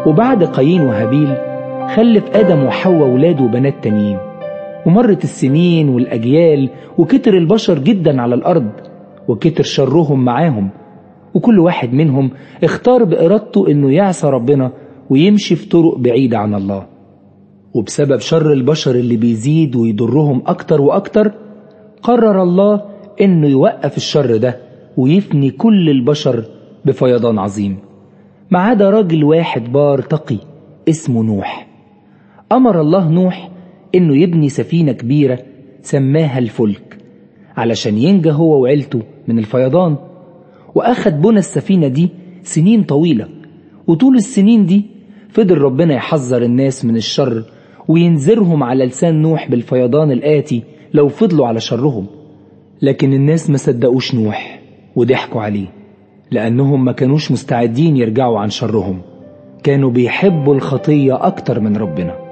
وبعد قايين وهابيل خلف آدم وحواء ولاده وبنات تانيين ومرت السنين والأجيال وكتر البشر جدا على الأرض وكتر شرهم معاهم وكل واحد منهم اختار بإرادته إنه يعصى ربنا ويمشي في طرق بعيدة عن الله وبسبب شر البشر اللي بيزيد ويضرهم أكتر وأكتر قرر الله إنه يوقف الشر ده ويفني كل البشر بفيضان عظيم ما عدا راجل واحد بار تقي اسمه نوح أمر الله نوح إنه يبني سفينة كبيرة سماها الفلك علشان ينجى هو وعيلته من الفيضان وأخد بنى السفينة دي سنين طويلة وطول السنين دي فضل ربنا يحذر الناس من الشر وينذرهم على لسان نوح بالفيضان الآتي لو فضلوا على شرهم لكن الناس ما صدقوش نوح وضحكوا عليه لأنهم ما كانوش مستعدين يرجعوا عن شرهم كانوا بيحبوا الخطية أكتر من ربنا